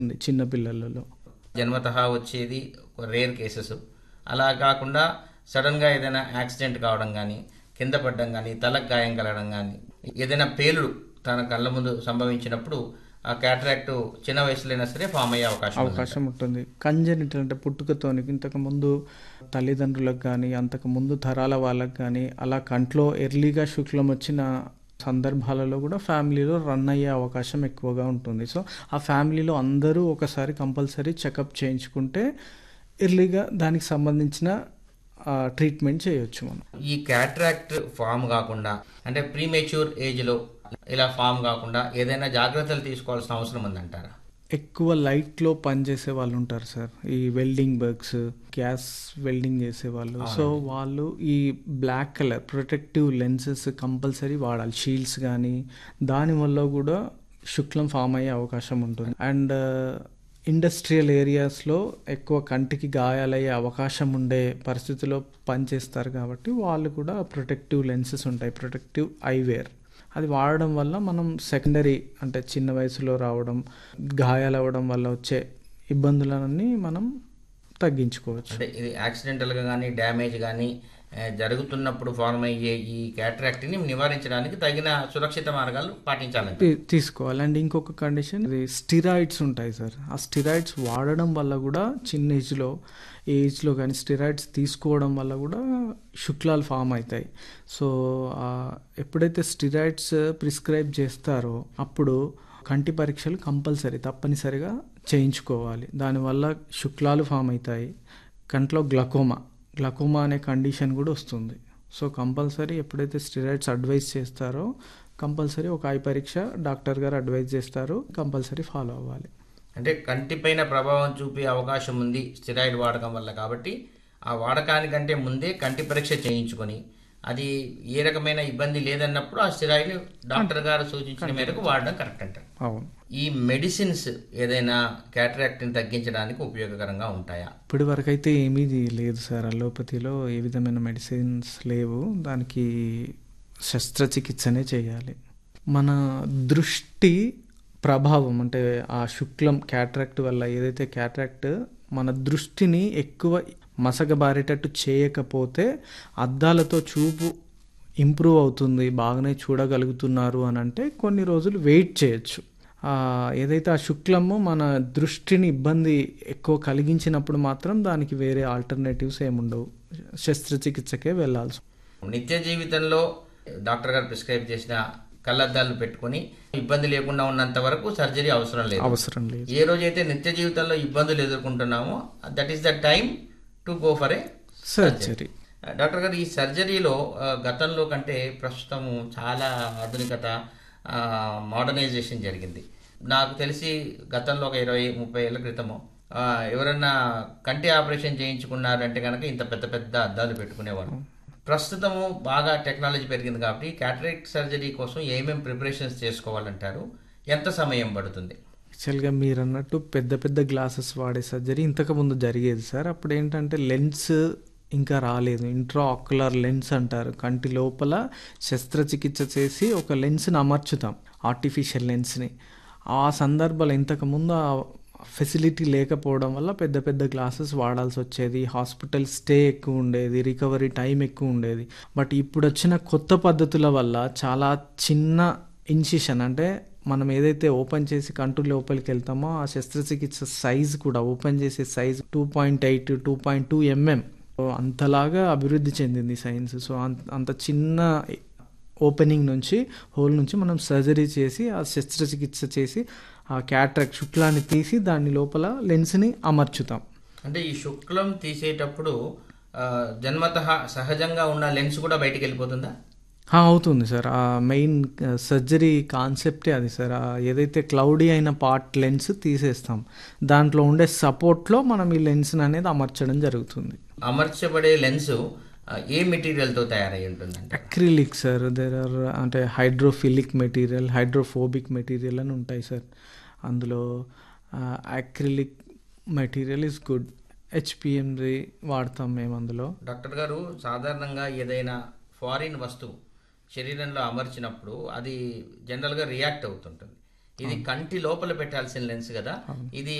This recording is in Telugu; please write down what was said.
ఉంది చిన్న పిల్లలలో జన్మతః వచ్చేది రేర్ కేసెస్ అలా కాకుండా సడన్గా ఏదైనా యాక్సిడెంట్ కావడం కానీ కింద పడడం కానీ తలకు గాయం కలగడం కానీ ఏదైనా పేలుడు తన కళ్ళ ముందు సంభవించినప్పుడు ఆ క్యాటరాక్ట్ చిన్న వయసులో అయినా సరే ఫామ్ అయ్యే అవకాశం ఉంది. అవకాశం ఉంటుంది కంజనిటల్ అంటే పుట్టుకతోని ఇంతకు ముందు తల్లిదండ్రులకు కానీ అంతకు ముందు తరాల వాళ్ళకి కానీ అలా కంట్లో ఎర్లీగా శుక్లం వచ్చిన సందర్భాలలో కూడా ఫ్యామిలీలో రన్ అయ్యే అవకాశం ఎక్కువగా ఉంటుంది సో ఆ ఫ్యామిలీలో అందరూ ఒకసారి కంపల్సరీ చెకప్ చేయించుకుంటే ఎర్లీగా దానికి సంబంధించిన ట్రీట్మెంట్ చేయొచ్చు మనం ఈ క్యాట్రాక్ట్ ఫామ్ కాకుండా అంటే ప్రీమెచ్యూర్ ఏజ్లో ఇలా ఫామ్ కాకుండా ఏదైనా జాగ్రత్తలు తీసుకోవాల్సిన అవసరం ఉందంటారా ఎక్కువ లైట్లో పనిచేసే వాళ్ళు ఉంటారు సార్ ఈ వెల్డింగ్ వర్క్స్ గ్యాస్ వెల్డింగ్ చేసే వాళ్ళు సో వాళ్ళు ఈ black colour protective lenses compulsory వాడాలి షీల్డ్స్ కానీ దానివల్ల కూడా శుక్లం ఫామ్ అయ్యే అవకాశం ఉంటుంది అండ్ ఇండస్ట్రియల్ ఏరియాస్లో ఎక్కువ కంటికి గాయాలయ్యే అవకాశం ఉండే పరిస్థితిలో పనిచేస్తారు కాబట్టి వాళ్ళు కూడా ప్రొటెక్టివ్ లెన్సెస్ ఉంటాయి ప్రొటెక్టివ్ ఐవేర్ అది వాడడం వల్ల మనం సెకండరీ అంటే చిన్న వయసులో రావడం గాయాలు అవ్వడం వల్ల వచ్చే ఇబ్బందులన్నీ మనం తగ్గించుకోవచ్చు అంటే ఇది యాక్సిడెంటల్గా కానీ డ్యామేజ్ కానీ ఆ, జరుగుతున్నప్పుడు ఫార్మ్ అయ్యే ఈ క్యాటరాక్ట్ని నివారించడానికి తగిన సురక్షిత మార్గాలు పాటించాలంటే తీ- తీసుకోవాలి అండ్ ఇంకొక కండిషన్ ఇది స్టిరాయిడ్స్ ఉంటాయి సార్ ఆ స్టిరాయిడ్స్ వాడడం వల్ల కూడా చిన్న ఏజ్లో ఏజ్లో కానీ స్టిరాయిడ్స్ తీసుకోవడం వల్ల కూడా శుక్లాలు ఫామ్ అవుతాయి సో ఆ, ఎప్పుడైతే స్టిరాయిడ్స్ ప్రిస్క్రైబ్ చేస్తారో అప్పుడు కంటి పరీక్షలు కంపల్సరీ తప్పనిసరిగా చేయించుకోవాలి దానివల్ల శుక్లాలు ఫామ్ అవుతాయి కంట్లో గ్లకోమా గ్లకోమా అనే కండిషన్ కూడా వస్తుంది సో కంపల్సరీ ఎప్పుడైతే స్టిరాయిడ్స్ అడ్వైస్ చేస్తారో కంపల్సరీ ఒక ఐ పరీక్ష డాక్టర్ గారు అడ్వైజ్ చేస్తారు కంపల్సరీ ఫాలో అవ్వాలి అంటే కంటిపైన ప్రభావం చూపే అవకాశం ఉంది స్టిరాయిడ్ వాడకం వల్ల కాబట్టి ఆ వాడకానికంటే ముందే కంటి పరీక్ష చేయించుకొని అది ఏ రకమైన ఇబ్బంది లేదన్నప్పుడు ఆ స్టిరాయిడ్ డాక్టర్ గారు సూచించిన మేరకు వాడడం కరెక్ట్ అంటారు అవును ఈ మెడిసిన్స్ ఏదైనా క్యాటరాక్ట్ని తగ్గించడానికి ఉపయోగకరంగా ఉంటాయా ఇప్పటి వరకు అయితే ఏమీ లేదు సార్ అలోపతిలో ఏ విధమైన మెడిసిన్స్ లేవు దానికి శస్త్రచికిత్సనే చేయాలి మన దృష్టి ప్రభావం అంటే ఆ శుక్లం క్యాట్రాక్ట్ వల్ల ఏదైతే క్యాట్రాక్ట్ మన దృష్టిని ఎక్కువ మసకబారేటట్టు చేయకపోతే అద్దాలతో చూపు ఇంప్రూవ్ అవుతుంది బాగానే చూడగలుగుతున్నారు అని అంటే కొన్ని రోజులు వెయిట్ చేయొచ్చు ఆ, ఏదైతే ఆ శుక్లము మన దృష్టిని ఇబ్బంది ఎక్కువ కలిగించినప్పుడు మాత్రం దానికి వేరే ఆల్టర్నేటివ్స్ ఏముండవు శస్త్రచికిత్సకే వెళ్ళాల్సి నిత్య జీవితంలో డాక్టర్ గారు ప్రిస్క్రైబ్ చేసిన కళ్ళద్దాలు పెట్టుకొని ఇబ్బంది లేకుండా ఉన్నంత వరకు సర్జరీ అవసరం లేదు అవసరం లేదు ఏ రోజైతే నిత్య జీవితంలో ఇబ్బందులు ఎదుర్కొంటున్నామో that is the time to go for a surgery doctor గారు ఈ సర్జరీలో ఆ, గతంలో కంటే ప్రస్తుతం చాలా ఆధునికత మోడర్నైజేషన్ జరిగింది నాకు తెలిసి గతంలో ఒక ఇరవై ముప్పై ఏళ్ళ క్రితము ఆ, ఎవరన్నా కంటి ఆపరేషన్ చేయించుకున్నారంటే కనుక ఇంత పెద్ద పెద్ద అద్దాలు పెట్టుకునేవారు ప్రస్తుతము బాగా టెక్నాలజీ పెరిగింది కాబట్టి క్యాటరాక్ట్ సర్జరీ కోసం ఏమేమి ప్రిపరేషన్స్ చేసుకోవాలంటారు ఎంత సమయం పడుతుంది యాక్చువల్గా మీరు అన్నట్టు పెద్ద పెద్ద గ్లాసెస్ వాడే సర్జరీ ఇంతకు ముందు జరిగేది సార్ అప్పుడు ఏంటంటే లెన్స్ ఇంకా రాలేదు ఇంట్రా ఆక్యులర్ లెన్స్ అంటారు కంటి లోపల శస్త్రచికిత్స చేసి ఒక లెన్స్ని అమర్చుతాం ఆర్టిఫిషియల్ లెన్స్ని ఆ సందర్భాలు ఇంతకుముందు ఆ ఫెసిలిటీ లేకపోవడం వల్ల పెద్ద పెద్ద గ్లాసెస్ వాడాల్సి వచ్చేది హాస్పిటల్ స్టే ఎక్కువ ఉండేది రికవరీ టైం ఎక్కువ ఉండేది బట్ ఇప్పుడు వచ్చిన కొత్త పద్ధతుల వల్ల చాలా చిన్న ఇన్సిషన్ అంటే మనం ఏదైతే ఓపెన్ చేసి కంటు లోపలికి వెళ్తామో ఆ శస్త్రచికిత్స సైజ్ కూడా ఓపెన్ చేసే size two point eight two point two MM అంతలాగా అభివృద్ధి చెందింది సైన్స్ సో అంత అంత చిన్న ఓపెనింగ్ నుంచి హోల్ నుంచి మనం సర్జరీ చేసి ఆ శస్త్రచికిత్స చేసి ఆ క్యాట్రాక్ట్ శుక్లాన్ని తీసి దాని లోపల లెన్స్ని అమర్చుతాం అంటే ఈ శుక్లం తీసేటప్పుడు ఆ, జన్మతః సహజంగా ఉన్న లెన్స్ కూడా బయటికి వెళ్ళిపోతుందా ఆ, అవుతుంది సార్ ఆ మెయిన్ సర్జరీ కాన్సెప్టే అది సార్ ఆ ఏదైతే క్లౌడీ అయిన పార్ట్ లెన్స్ తీసేస్తాం దాంట్లో ఉండే సపోర్ట్లో మనం ఈ లెన్స్ అనేది అమర్చడం జరుగుతుంది అమర్చబడే లెన్స్ ఏ మెటీరియల్తో తయారై ఉంటుందంట అక్రిలిక్ సార్ దేర్ ఆర్ అంటే హైడ్రోఫిలిక్ మెటీరియల్ హైడ్రోఫోబిక్ మెటీరియల్ అని ఉంటాయి సార్ అందులో అక్రిలిక్ మెటీరియల్ ఇస్ గుడ్ హెచ్పిఎంది వాడతాం మేము అందులో డాక్టర్ గారు సాధారణంగా ఏదైనా ఫారిన్ వస్తువు శరీరంలో అమర్చినప్పుడు అది జనరల్గా రియాక్ట్ అవుతుంటుంది ఇది కంటి లోపల పెట్టాల్సిన లెన్స్ కదా ఇది